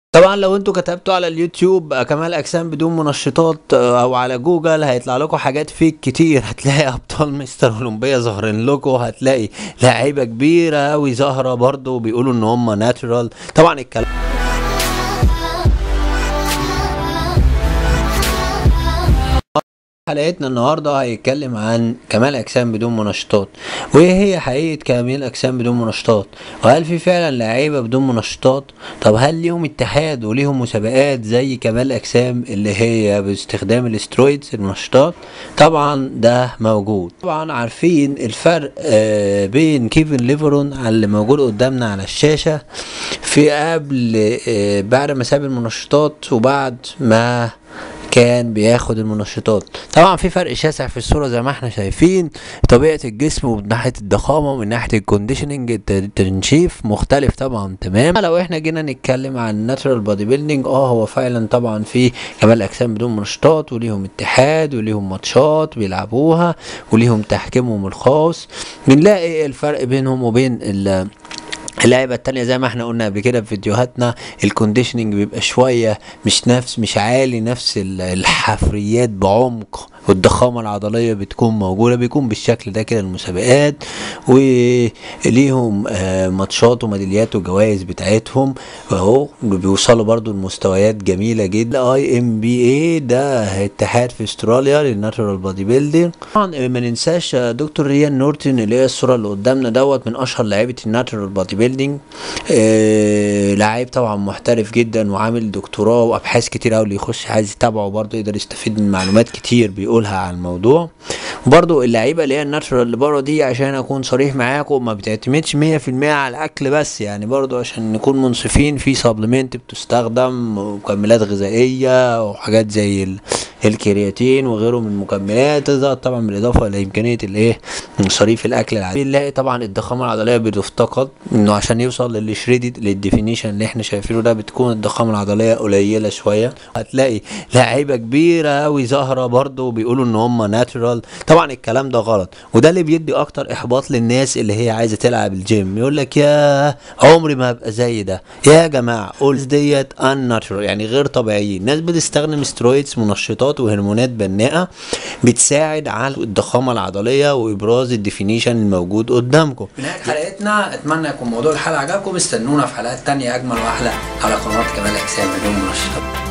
طبعا لو انتوا كتبتوا على اليوتيوب كمال اجسام بدون منشطات او على جوجل هيطلع لكم حاجات فيك كتير هتلاقي ابطال مستر اولمبيا ظاهرين لكم هتلاقي لعيبه كبيره قوي ظاهره برضو بيقولوا ان هم ناتشرال طبعا الكلام حلقتنا النهارده هيتكلم عن كمال اجسام بدون منشطات وايه هي حقيقه كمال اجسام بدون منشطات وهل في فعلا لعيبه بدون منشطات طب هل ليهم اتحاد وليهم مسابقات زي كمال اجسام اللي هي باستخدام الاسترويدز المنشطات طبعا ده موجود طبعا عارفين الفرق آه بين كيفن ليفرون اللي موجود قدامنا على الشاشه في قبل آه بعد ما ساب المنشطات وبعد ما كان بياخد المنشطات طبعا في فرق شاسع في الصوره زي ما احنا شايفين طبيعه الجسم ومن ناحيه الضخامه ومن ناحيه الكونديشننج التنشيف مختلف طبعا تمام لو احنا جينا نتكلم عن الناتشرال بودي بيلدينج اه هو فعلا طبعا في كمال اجسام بدون منشطات وليهم اتحاد وليهم ماتشات بيلعبوها وليهم تحكيمهم الخاص بنلاقي الفرق بينهم وبين ال اللعبة التانية زي ما احنا قلنا قبل كده في فيديوهاتنا الكونديشننج بيبقى شوية مش نفس مش عالي نفس الحفريات بعمق والضخامة العضلية بتكون موجودة بيكون بالشكل ده كده المسابقات وليهم آه ماتشات وميداليات وجوائز بتاعتهم اهو بيوصلوا برضو لمستويات جميلة جدا اي ام بي اي ده اتحاد في استراليا للناتشورال بودي بيلدينج طبعا ما ننساش دكتور ريان نورتن اللي هي الصورة اللي قدامنا دوت من اشهر لعيبة الناتشورال بودي بيلدينج آه لعيب طبعا محترف جدا وعامل دكتوراه وابحاث كتير قوي اللي يخش عايز يتابعه برضه يقدر يستفيد من معلومات كتير بيقولها عن الموضوع وبرضه اللعيبه اللي هي الناتشورال اللي بره دي عشان اكون صريح معاكم ما بتعتمدش 100% على الاكل بس يعني برضه عشان نكون منصفين في سبلمنت بتستخدم ومكملات غذائيه وحاجات زي ال الكرياتين وغيره من المكملات ده طبعا بالاضافه لامكانيه الايه مصاريف الاكل العادي بنلاقي طبعا الضخامه العضليه بتفتقد انه عشان يوصل للشريدد للديفينيشن اللي احنا شايفينه ده بتكون الضخامه العضليه قليله شويه هتلاقي لعيبه كبيره قوي ظاهره برضه بيقولوا ان هم ناتشرال طبعا الكلام ده غلط وده اللي بيدي اكتر احباط للناس اللي هي عايزه تلعب الجيم يقول لك يا عمري ما هبقى زي ده يا جماعه قول ديت ان ناتشرال يعني غير طبيعيين ناس بتستخدم سترويدز منشطات وهرمونات بناءه بتساعد على الضخامه العضليه وابراز الديفينيشن الموجود قدامكم في نهايه حلقتنا اتمنى يكون موضوع الحلقه عجبكم استنونا في حلقات تانية اجمل واحلى على قناه كمال اجسام بدون منشطات